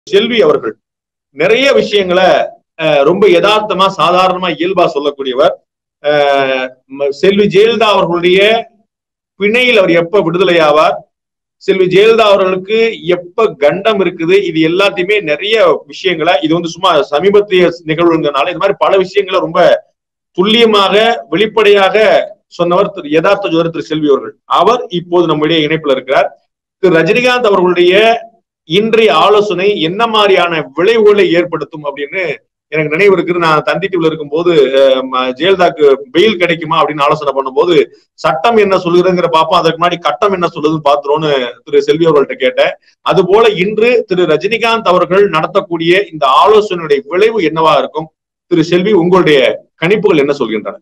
செல்வி அவர்கள் நிறைய விஷயங்களை அஹ், ரொம்ப யதார்த்தமா சாதாரணமா இயல்பா சொல்லக்கூடியவர் அஹ், ம- செல்வி ஜெயலலிதா அவர்களுடைய பிணையில் அவர் எப்ப விடுதலை ஆவார் செல்வி ஜெயலலிதா அவர்களுக்கு எப்ப கண்டம் இருக்குது இது எல்லாத்தையுமே நிறைய விஷயங்களை இது வந்து சும்மா சமீபத்திய நிகழ்வுங்கிறனால இது மாதிரி பல விஷயங்களை ரொம்ப துல்லியமாக வெளிப்படையாக சொன்னவர் திரு யதார்த்த ஜோதர் திரு செல்வி அவர்கள் அவர் இப்போது நம்முடைய இணைப்புல இருக்கிறார் திரு ரஜினிகாந்த் அவர்களுடைய இன்றைய ஆலோசனை என்ன மாதிரியான விளைவுகளை ஏற்படுத்தும் அப்படின்னு எனக்கு நினைவு இருக்குது நான் தந்தி டிவில இருக்கும்போது அஹ், ம- ஜெயலலிதாக்கு பெயில் கிடைக்குமா அப்படின்னு ஆலோசனை பண்ணும்போது சட்டம் என்ன சொல்லுதுங்கிற பார்ப்போம் அதற்கு முன்னாடி கட்டம் என்ன சொல்லுதுன்னு பாத்துருவோம்னு திரு செல்வி அவர்கள்ட்ட கேட்டேன் அது போல இன்று திரு ரஜினிகாந்த் அவர்கள் நடத்தக்கூடிய இந்த ஆலோசனையுடைய விளைவு என்னவா இருக்கும் திரு செல்வி உங்களுடைய கணிப்புகள் என்ன சொல்கின்றன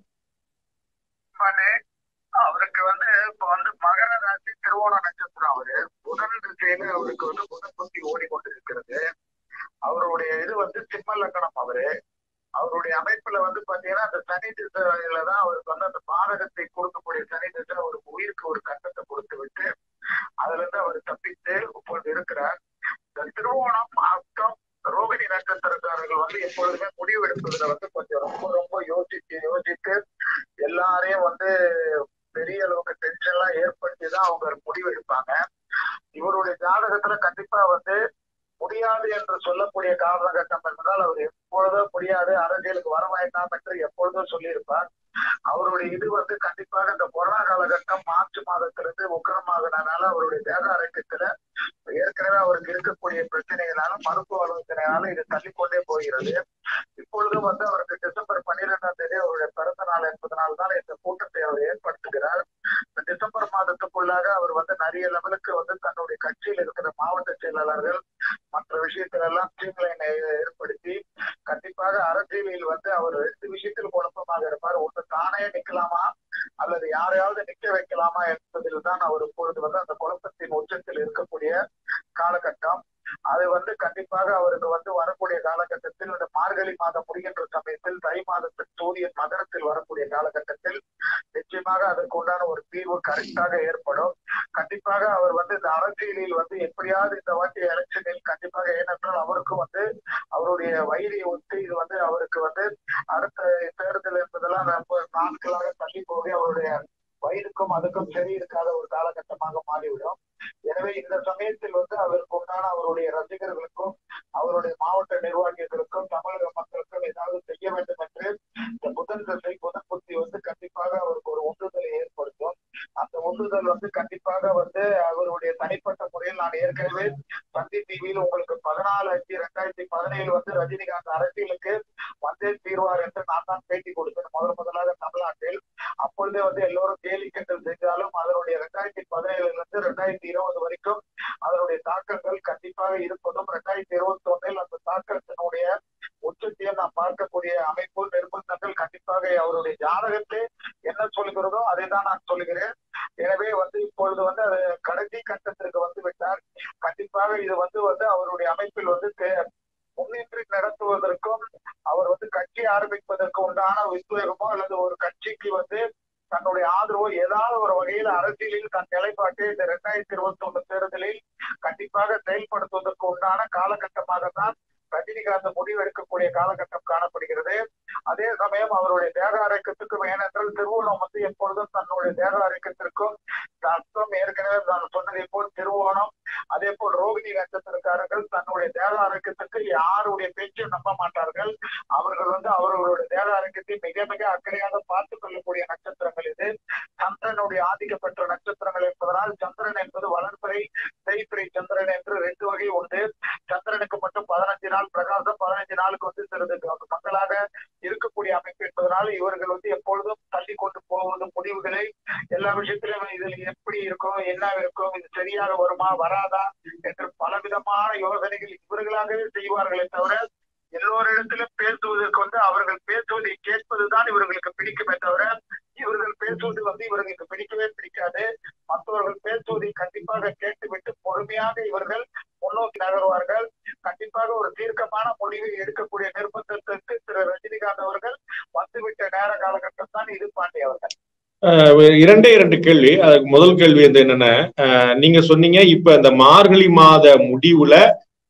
வந்து அவருக்கு வந்து இப்ப வந்து மகர ராசி திருவோண நட்சத்திரம் அவரு புதன் திசையில அவருக்கு வந்து புதன் புத்தி ஓடிக்கொண்டிருக்கிறது அவருடைய இது வந்து சிம்ம லக்கணம் அவரு அவருடைய அமைப்புல வந்து பாத்தீங்கன்னா அந்த சனி திசையில தான் அவருக்கு வந்து அந்த பாதகத்தை கொடுக்கக்கூடிய சனி திசை அவருக்கு உயிருக்கு ஒரு கட்டத்தை கொடுத்து விட்டு அதுல இருந்து அவர் தப்பித்து இப்பொழுது இருக்கிறார் இந்த திருவோணம் அக்கம் ரோகிணி நட்சத்திரக்காரர்கள் வந்து எப்பொழுதுமே முடிவு எடுப்பதுல வந்து கொஞ்சம் ரொம்ப ரொம்ப யோசிச்சு யோசித்து எல்லாரையும் வந்து பெரிய அளவுக்கு டென்ஷன் எல்லாம் ஏற்படுத்தி தான் அவங்க முடிவு எடுப்பாங்க இவருடைய ஜாதகத்துல கண்டிப்பா வந்து முடியாது என்று சொல்லக்கூடிய காலகட்டம் என்பதால் அவர் எப்பொழுதும் முடியாது அரசியலுக்கு வர வேண்டாம் என்று எப்பொழுதும் சொல்லியிருப்பார் அவருடைய இது வந்து கண்டிப்பாக இந்த கொரோனா காலகட்டம் மார்ச் மாதத்திலிருந்து உக்கிரமாகனால அவருடைய தேக ஆரோக்கியத்துல ஏற்கனவே அவருக்கு இருக்கக்கூடிய பிரச்சனைகளால மருத்துவ ஆலோசனையால இது தள்ளிக்கொண்டே போகிறது இப்பொழுதும் வந்து அவருக்கு டிசம்பர் பன்னிரெண்டாம் தேதி அவருடைய பிறந்த நாள் என்பதனால் தான் இந்த கூட்டத்தை அவர் ஏற்படுத்துகிறார் இந்த டிசம்பர் மாதத்துக்குள்ளாக அவர் வந்து நிறைய லெவலுக்கு வந்து தன்னுடைய கட்சியில் இருக்கிற மாவட்ட செயலாளர்கள் மற்ற விஷயத்துல எல்லாம் ஸ்ட்ரீம்லைன் ஏற்படுத்தி கண்டிப்பாக அரசியலில் வந்து அவர் ரெண்டு விஷயத்தில் குழப்பமாக இருப்பார் ஒன்று தானே நிக்கலாமா அல்லது யாரையாவது நிக்க வைக்கலாமா என்பதில் தான் அவர் இப்பொழுது வந்து அந்த குழப்பத்தின் உச்சத்தில் இருக்கக்கூடிய காலகட்டம் அது வந்து கண்டிப்பாக அவருக்கு வந்து வரக்கூடிய காலகட்டத்தில் இந்த மார்கழி மாதம் முடிகின்ற சமயத்தில் தை மாதத்தில் சூரியன் மகரத்தில் வரக்கூடிய காலகட்டத்தில் நிச்சயமாக அதற்கு உண்டான ஒரு தீர்வு கரெக்டாக ஏற்படும் கண்டிப்பாக அவர் வந்து இந்த அரசியலில் வந்து எப்படியாவது இந்த வாட்டி எலெக்ஷனில் கண்டிப்பாக ஏனென்றால் அவருக்கும் வந்து அவருடைய வயதை ஒத்து இது வந்து அவருக்கு வந்து அடுத்த தேர்தல் என்பதெல்லாம் ரொம்ப நாட்களாக தள்ளி போக அவருடைய வயதுக்கும் அதுக்கும் சரி இருக்காத ஒரு காலகட்டமாக மாறிவிடும் எனவே இந்த சமயத்தில் வந்து அவருக்கு உண்டான அவருடைய ரசிகர்களுக்கும் அவருடைய மாவட்ட நிர்வாகிகளுக்கும் தமிழக மக்களுக்கும் ஏதாவது செய்ய வேண்டும் என்று இந்த புதன் திசை புதன் புத்தி வந்து கண்டிப்பாக அவருக்கு ஒரு உந்துதலை ஏற்படுத்தும் அந்த உந்துதல் வந்து கண்டிப்பாக வந்து அவருடைய தனிப்பட்ட முறையில் நான் ஏற்கனவே சந்தி டிவியில் உங்களுக்கு பதினாலு அஞ்சு ரெண்டாயிரத்தி பதினேழு வந்து ரஜினிகாந்த் அரசியலுக்கு வந்தே தீர்வார் என்று நான் தான் பேட்டி கொடுத்தேன் முதல் முதலாக தமிழ்நாட்டில் அப்பொழுதே வந்து எல்லோரும் கேலி கிண்டல் செஞ்சாலும் அதனுடைய ரெண்டாயிரத்தி பதினேழுல இருந்து ரெண்டாயிரத்தி இருபது வரைக்கும் அதனுடைய தாக்கங்கள் கண்டிப்பாக இருப்பதும் ரெண்டாயிரத்தி இருபத்தி ஒன்னில் அந்த தாக்கத்தினுடைய உச்சத்தையும் நான் பார்க்கக்கூடிய அமைப்பு நிர்பந்தங்கள் கண்டிப்பாக அவருடைய ஜாதகத்தை என்ன சொல்கிறதோ அதை தான் நான் சொல்கிறேன் எனவே வந்து இப்பொழுது வந்து அது கடைசி கட்டத்திற்கு வந்து விட்டார் கண்டிப்பாக இது வந்து வந்து அவருடைய அமைப்பில் வந்து தே- முன்னின்றி நடத்துவதற்கும் அவர் வந்து கட்சி ஆரம்பிப்பதற்கு உண்டான உத்வேகமோ அல்லது ஒரு கட்சிக்கு வந்து தன்னுடைய ஆதரவோ ஏதாவது ஒரு வகையில் அரசியலில் தன் நிலைப்பாட்டை இந்த இரண்டாயிரத்தி இருபத்தி ஒண்ணு தேர்தலில் கண்டிப்பாக செயல்படுத்துவதற்கு உண்டான காலகட்டமாக தான் ரஜினிகாந்த் முடிவெடுக்கக்கூடிய காலகட்டம் காணப்படுகிறது அதே சமயம் அவருடைய தேக ஆரோக்கியத்துக்கும் ஏனென்றால் திருவோணம் வந்து எப்பொழுதும் தன்னுடைய தேக ஆரோக்கியத்திற்கும் அர்த்தம் ஏற்கனவே நான் சொன்னதை போல் திருவோணம் அதே போல் ரோகிணி நட்சத்திரக்காரர்கள் தன்னுடைய தேக ஆரோக்கியத்துக்கு யாருடைய பேச்சையும் நம்ப மாட்டார்கள் அவர்கள் வந்து அவர்களுடைய தேக ஆரோக்கியத்தை மிக மிக அக்கறையாக பார்த்துக் கொள்ளக்கூடிய நட்சத்திரங்கள் இது சந்திரனுடைய ஆதிக்க பெற்ற நட்சத்திரங்கள் என்பதனால் சந்திரன் என்பது வளர்பிறை செய்பிறை சந்திரன் என்று ரெண்டு வகை உண்டு சந்திரனுக்கு மட்டும் பதினஞ்சு நாள் பிரகாசம் பதினஞ்சு நாளுக்கு வந்து சிறிது மக்களாக இருக்கக்கூடிய அமைப்பு என்பதனால் இவர்கள் வந்து எப்பொழுதும் தள்ளி கொண்டு போவது முடிவுகளை எல்லா விஷயத்திலும் இதில் எப்படி இருக்கும் என்ன இருக்கும் இது சரியாக வருமா வராதா என்று பலவிதமான யோசனைகள் இவர்களாகவே செய்வார்களே தவிர எல்லோரிடத்திலும் பேசுவதற்கு வந்து அவர்கள் பேசுவதை கேட்பதுதான் இவர்களுக்கு பிடிக்குமே தவிர இவர்கள் பேசுவது வந்து இவர்களுக்கு பிடிக்கவே பிடிக்காது மற்றவர்கள் பேசுவதை கண்டிப்பாக கேட்டுவிட்டு பொறுமையாக இவர்கள் முன்னோக்கி நகர்வார்கள் கண்டிப்பாக ஒரு தீர்க்கமான முடிவை எடுக்கக்கூடிய நிர்பந்தத்திற்கு திரு ரஜினிகாந்த் அவர்கள் வந்துவிட்ட நேர காலகட்டம் தான் இது பாண்டி அவர்கள் அஹ் இரண்டே இரண்டு கேள்வி அதுக்கு முதல் கேள்வி வந்து என்னன்னா அஹ் நீங்க சொன்னீங்க இப்ப இந்த மார்கழி மாத முடிவுல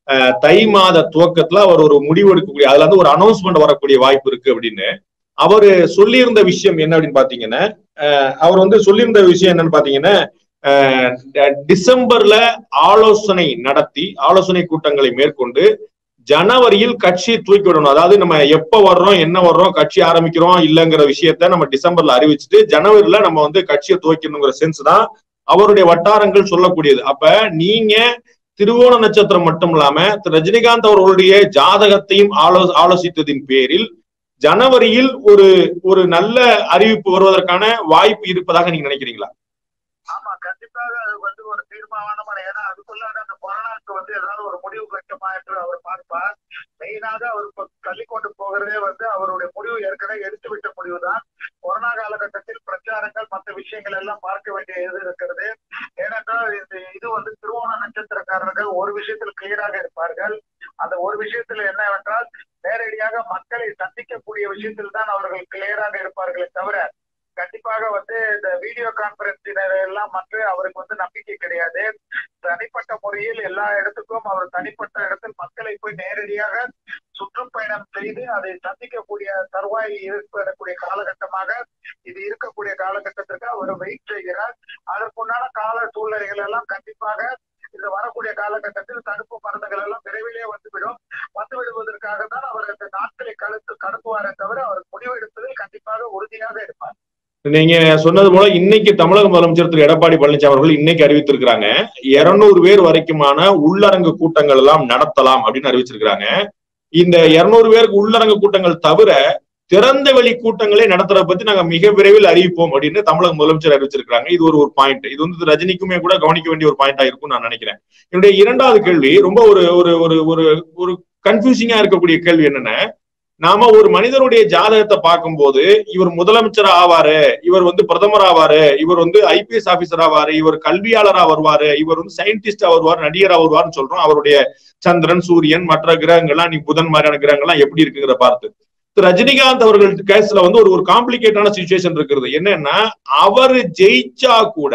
அஹ், தை மாத துவக்கத்துல அவர் ஒரு முடிவு எடுக்கக்கூடிய அதுல இருந்து ஒரு அனௌன்ஸ்மெண்ட் வரக்கூடிய வாய்ப்பு இருக்கு அப்படின்னு அவரு சொல்லியிருந்த விஷயம் என்ன அப்படின்னு பாத்தீங்கன்னா அஹ், அவர் வந்து சொல்லியிருந்த விஷயம் என்னன்னு பாத்தீங்கன்னா அஹ், ட- டிசம்பர்ல ஆலோசனை நடத்தி ஆலோசனை கூட்டங்களை மேற்கொண்டு ஜனவரியில் கட்சி தூக்கி விடணும் அதாவது நம்ம எப்ப வர்றோம் என்ன வர்றோம் கட்சி ஆரம்பிக்கிறோம் இல்லங்கிற விஷயத்த நம்ம டிசம்பர்ல அறிவிச்சுட்டு ஜனவரில நம்ம வந்து கட்சியை துவக்கணுங்கிற சென்ஸ் தான் அவருடைய வட்டாரங்கள் சொல்லக்கூடியது அப்ப நீங்க திருவோண நட்சத்திரம் மட்டும் இல்லாம திரு ரஜினிகாந்த் அவர்களுடைய ஜாதகத்தையும் ஆலோ ஆலோசித்ததின் பேரில் ஜனவரியில் ஒரு ஒரு நல்ல அறிவிப்பு வருவதற்கான வாய்ப்பு இருப்பதாக நீங்க நினைக்கிறீங்களா ஆமா கண்டிப்பாக அது வந்து ஒரு தீர்மானமான ஏன்னா அதுக்குள்ளான அந்த கொரோனாக்கு வந்து ஏதாவது ஒரு முடிவு கட்டமா என்று அவர் பார்ப்பார் மெயினாக அவர் இப்ப தள்ளி கொண்டு போகிறதே வந்து அவருடைய முடிவு ஏற்கனவே எடுத்துவிட்ட முடிவு தான் கொரோனா காலகட்டத்தில் பிரச்சாரங்கள் மற்ற விஷயங்கள் எல்லாம் பார்க்க வேண்டிய இது இருக்கிறது ஏனென்றால் இந்த இது வந்து திருவோண நட்சத்திரக்காரர்கள் ஒரு விஷயத்தில் கிளியராக இருப்பார்கள் அந்த ஒரு விஷயத்தில் என்னவென்றால் நேரடியாக மக்களை சந்திக்கக்கூடிய விஷயத்தில் தான் அவர்கள் கிளியராக இருப்பார்களே தவிர கண்டிப்பாக வந்து இந்த வீடியோ கான்பரன்சினர் எல்லாம் மற்ற அவருக்கு வந்து நம்பிக்கை கிடையாது தனிப்பட்ட முறையில் எல்லா இடத்துக்கும் அவர் தனிப்பட்ட இடத்தில் மக்களை போய் நேரடியாக சுற்றுப்பயணம் செய்து அதை சந்திக்கக்கூடிய தருவாய் இருக்கக்கூடிய காலகட்டமாக இது இருக்கக்கூடிய காலகட்டத்திற்கு அவர் வெயிட் செய்கிறார் அதற்குண்டான கால சூழ்நிலைகள் எல்லாம் கண்டிப்பாக இந்த வரக்கூடிய காலகட்டத்தில் தடுப்பு மருந்துகள் எல்லாம் விரைவிலே வந்துவிடும் வந்து விடுவதற்காக தான் அவர் அந்த நாட்களை கழுத்து கடத்துவாரே தவிர அவர் முடிவு எடுப்பதில் கண்டிப்பாக உறுதியாக இருப்பார் நீங்க சொன்னது போல இன்னைக்கு தமிழக முதலமைச்சர் திரு எடப்பாடி பழனிசாமி அவர்கள் இன்னைக்கு அறிவித்திருக்கிறாங்க இருநூறு பேர் வரைக்குமான உள்ளரங்கு கூட்டங்கள் எல்லாம் நடத்தலாம் அப்படின்னு அறிவிச்சிருக்கிறாங்க இந்த இருநூறு பேருக்கு உள்ளரங்கு கூட்டங்கள் தவிர திறந்த வெளி கூட்டங்களை நடத்துறத பத்தி நாங்க மிக விரைவில் அறிவிப்போம் அப்படின்னு தமிழக முதலமைச்சர் அறிவிச்சிருக்காங்க இது ஒரு ஒரு பாயிண்ட் இது வந்து ரஜினிக்குமே கூட கவனிக்க வேண்டிய ஒரு பாயிண்டா இருக்கும் நான் நினைக்கிறேன் என்னுடைய இரண்டாவது கேள்வி ரொம்ப ஒரு ஒரு ஒரு ஒரு ஒரு கன்ஃபியூசிங்கா இருக்கக்கூடிய கேள்வி என்னன்னா நாம ஒரு மனிதனுடைய ஜாதகத்தை பார்க்கும்போது இவர் முதலமைச்சர் ஆவாரு இவர் வந்து பிரதமர் ஆவாரு இவர் வந்து ஐபிஎஸ் ஆபீசர் ஆவாரு இவர் கல்வியாளரா வருவாரு இவர் வந்து சயின்டிஸ்டா வருவார் நடிகரா வருவார்னு சொல்றோம் அவருடைய சந்திரன் சூரியன் மற்ற கிரகங்கள்லாம் நீ புதன் மாதிரியான கிரகங்கள்லாம் எப்படி இருக்குங்கிற பார்த்து திரு ரஜினிகாந்த் அவர்கள் கேஸ்ல வந்து ஒரு ஒரு காம்ப்ளிகேட்டான சுச்சுவேஷன் இருக்கிறது என்னன்னா அவர் ஜெயிச்சா கூட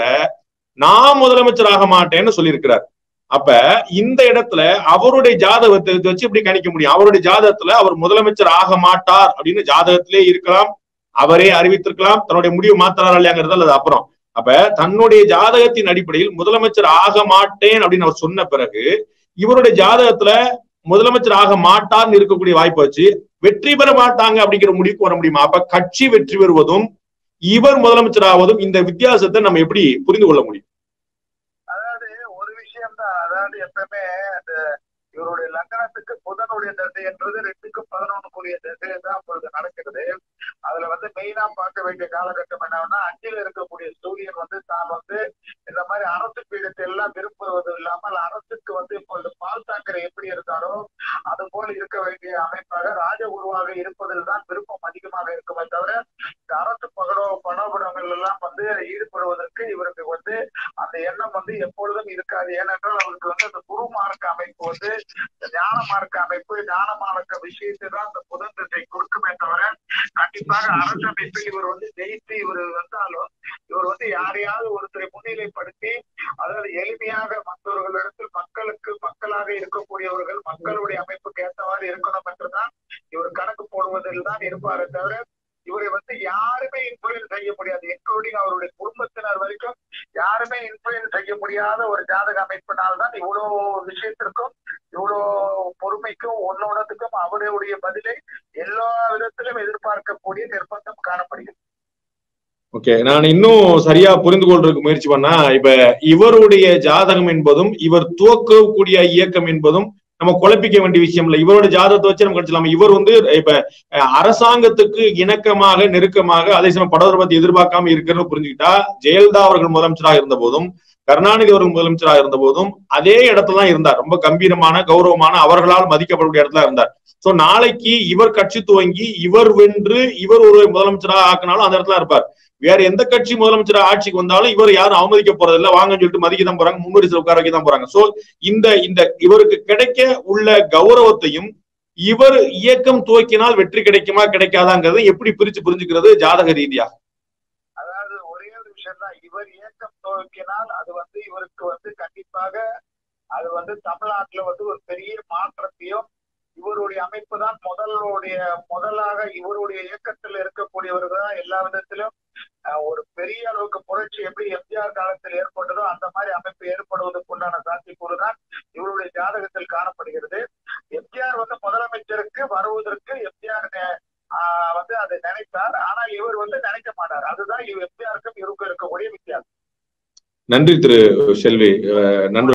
நான் முதலமைச்சர் ஆக மாட்டேன்னு சொல்லியிருக்கிறார் அப்ப இந்த இடத்துல அவருடைய ஜாதகத்தை வச்சு எப்படி கணிக்க முடியும் அவருடைய ஜாதகத்துல அவர் முதலமைச்சர் ஆக மாட்டார் அப்படின்னு ஜாதகத்திலே இருக்கலாம் அவரே அறிவித்திருக்கலாம் தன்னுடைய முடிவு மாத்திராரா இல்லையாங்கிறது அது அப்புறம் அப்ப தன்னுடைய ஜாதகத்தின் அடிப்படையில் முதலமைச்சர் ஆக மாட்டேன் அப்படின்னு அவர் சொன்ன பிறகு இவருடைய ஜாதகத்துல முதலமைச்சர் ஆக மாட்டார்னு இருக்கக்கூடிய வாய்ப்பு வச்சு வெற்றி பெற மாட்டாங்க அப்படிங்கிற முடிவுக்கு வர முடியுமா அப்ப கட்சி வெற்றி பெறுவதும் இவர் முதலமைச்சர் ஆவதும் இந்த வித்தியாசத்தை நம்ம எப்படி புரிந்து கொள்ள முடியும் அதாவது ஒரு விஷயம் தான் அதாவது எப்பவுமே அந்த இவருடைய லக்னத்துக்கு புதனுடைய தசை என்றது ரெண்டுக்கும் பதினொன்னுக்குரிய தசை தான் இப்பொழுது நடக்கிறது அதுல வந்து மெயினா பார்க்க வேண்டிய காலகட்டம் என்னன்னா அஞ்சில் இருக்கக்கூடிய சூரியன் வந்து தான் வந்து இந்த மாதிரி அரசு பீடத்தை எல்லாம் விரும்புவது இல்லாமல் அரசுக்கு வந்து இப்பொழுது பால் தாக்கரை எப்படி இருந்தாரோ அது போல இருக்க வேண்டிய அமைப்பாக ராஜ குருவாக இருப்பதில் தான் விருப்பம் அதிகமாக இருக்குமே தவிர இந்த அரசு பகடோ பணபடங்கள் எல்லாம் வந்து ஈடுபடுவதற்கு இவருக்கு வந்து அந்த எண்ணம் வந்து எப்பொழுதும் இருக்காது ஏனென்றால் அவருக்கு வந்து அந்த குரு மார்க்க அமைப்பு வந்து இந்த ஞான மார்க்க அமைப்பு ஞான மார்க்க விஷயத்தை தான் அந்த புதன் திசை கொடுக்குமே தவிர கண்டிப்பாக அரசு அமைப்பில் இவர் வந்து ஜெயித்து இவர் வந்தாலும் இவர் வந்து யாரையாவது ஒருத்தரை முன்னிலைப்படுத்தி அதாவது எளிமையாக மற்றவர்களிடத்தில் மக்களுக்கு மக்களாக இருக்கக்கூடியவர்கள் மக்களுடைய அமைப்புக்கு ஏற்றவாறு இருக்கணும் என்றுதான் இவர் கணக்கு போடுவதில் தான் இருப்பாரே தவிர இவரை வந்து யாருமே இன்ஃபுளுயன்ஸ் செய்ய முடியாது இன்க்ளூடிங் அவருடைய குடும்பத்தினர் வரைக்கும் யாருமே இன்ஃபுளுயன்ஸ் செய்ய முடியாத ஒரு ஜாதக அமைப்பினால்தான் இவ்வளோ விஷயத்திற்கும் இவ்வளோ பொறுமைக்கும் ஒன்னொன்னத்துக்கும் அவருடைய பதிலை எல்லா விதத்திலும் எதிர்பார்க்கக்கூடிய நிர்பந்தம் காணப்படுகிறது ஓகே நான் இன்னும் சரியா புரிந்து கொள்றதுக்கு முயற்சி பண்ணா இப்ப இவருடைய ஜாதகம் என்பதும் இவர் துவக்கக்கூடிய இயக்கம் என்பதும் நம்ம குழப்பிக்க வேண்டிய விஷயம் இல்ல இவரோட ஜாதகத்தை வச்சு நம்ம கிடைச்சலாம் இவர் வந்து இப்ப அஹ், அரசாங்கத்துக்கு இணக்கமாக நெருக்கமாக அதே சமயம் படத்தை பத்தி எதிர்பார்க்காம இருக்கிறன்னு புரிஞ்சுக்கிட்டா ஜெயலலிதா அவர்கள் முதலமைச்சராக இருந்த போதும் கருணாநிதி அவர்கள் முதலமைச்சராக இருந்த போதும் அதே இடத்துல தான் இருந்தார் ரொம்ப கம்பீரமான கௌரவமான அவர்களால் மதிக்கப்படக்கூடிய இடத்துல இருந்தார் சோ நாளைக்கு இவர் கட்சி துவங்கி இவர் வென்று இவர் ஒரு முதலமைச்சராக ஆக்கினாலும் அந்த இடத்துல இருப்பார் வேற எந்த கட்சி முதலமைச்சர் ஆட்சிக்கு வந்தாலும் இவர் யாரும் அவமதிக்க போறது இல்ல வாங்கன்னு சொல்லிட்டு மதிக்க தான் போறாங்க முன்வரிசை உட்கார வைக்க தான் போறாங்க சோ இந்த இந்த இவருக்கு கிடைக்க உள்ள கௌரவத்தையும் இவர் இயக்கம் துவக்கினால் வெற்றி கிடைக்குமா கிடைக்காதாங்கிறத எப்படி பிரிச்சு புரிஞ்சுக்கிறது ஜாதக ரீதியா அதாவது ஒரே ஒரு விஷயம் தான் இவர் இயக்கம் துவக்கினால் அது வந்து இவருக்கு வந்து கண்டிப்பாக அது வந்து தமிழ்நாட்டுல வந்து ஒரு பெரிய மாற்றத்தையும் இவருடைய அமைப்பு தான் முதலுடைய முதலாக இவருடைய இயக்கத்தில் இருக்கக்கூடியவர்கள் தான் எல்லா விதத்திலும் அஹ், ஒரு பெரிய அளவுக்கு புரட்சி எப்படி எம்ஜிஆர் காலத்தில் ஏற்பட்டதோ அந்த மாதிரி அமைப்பு ஏற்படுவதற்கு உண்டான சாத்தியக்கூறு தான் இவருடைய ஜாதகத்தில் காணப்படுகிறது எம்ஜிஆர் வந்து முதலமைச்சருக்கு வருவதற்கு எம்ஜிஆர் வந்து அதை நினைத்தார் ஆனால் இவர் வந்து நினைக்க மாட்டார் அதுதான் எம்ஜிஆருக்கும் இவருக்கும் இருக்கக்கூடிய வித்தியாசம் நன்றி திரு செல்வி அஹ் நன்றி